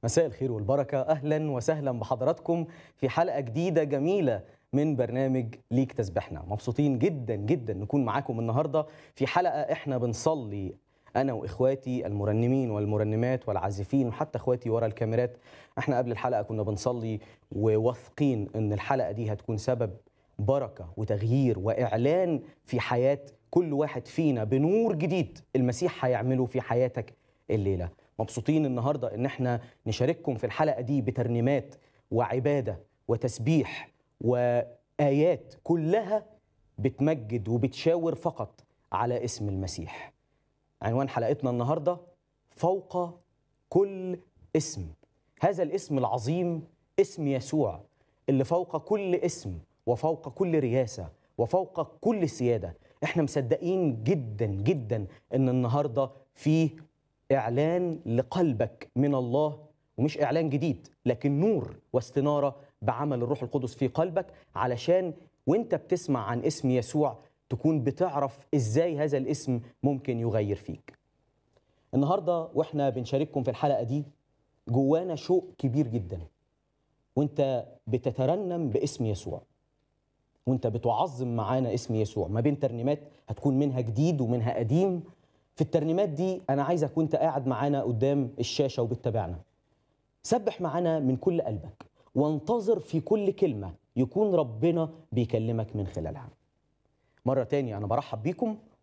مساء الخير والبركة أهلا وسهلا بحضراتكم في حلقة جديدة جميلة من برنامج ليك تسبحنا مبسوطين جدا جدا نكون معاكم النهاردة في حلقة احنا بنصلي أنا وإخواتي المرنمين والمرنمات والعازفين وحتى إخواتي ورا الكاميرات احنا قبل الحلقة كنا بنصلي وواثقين أن الحلقة دي هتكون سبب بركة وتغيير وإعلان في حياة كل واحد فينا بنور جديد المسيح هيعمله في حياتك الليلة مبسوطين النهاردة ان احنا نشارككم في الحلقة دي بترنيمات وعبادة وتسبيح وآيات كلها بتمجد وبتشاور فقط على اسم المسيح عنوان حلقتنا النهاردة فوق كل اسم هذا الاسم العظيم اسم يسوع اللي فوق كل اسم وفوق كل رياسة وفوق كل سيادة احنا مصدقين جدا جدا ان النهاردة فيه اعلان لقلبك من الله ومش اعلان جديد لكن نور واستناره بعمل الروح القدس في قلبك علشان وانت بتسمع عن اسم يسوع تكون بتعرف ازاي هذا الاسم ممكن يغير فيك النهارده واحنا بنشارككم في الحلقه دي جوانا شوق كبير جدا وانت بتترنم باسم يسوع وانت بتعظم معانا اسم يسوع ما بين ترنيمات هتكون منها جديد ومنها قديم في الترنيمات دي انا عايزك وانت قاعد معانا قدام الشاشه وبتتابعنا سبح معانا من كل قلبك وانتظر في كل كلمه يكون ربنا بيكلمك من خلالها مره تاني انا برحب بيكم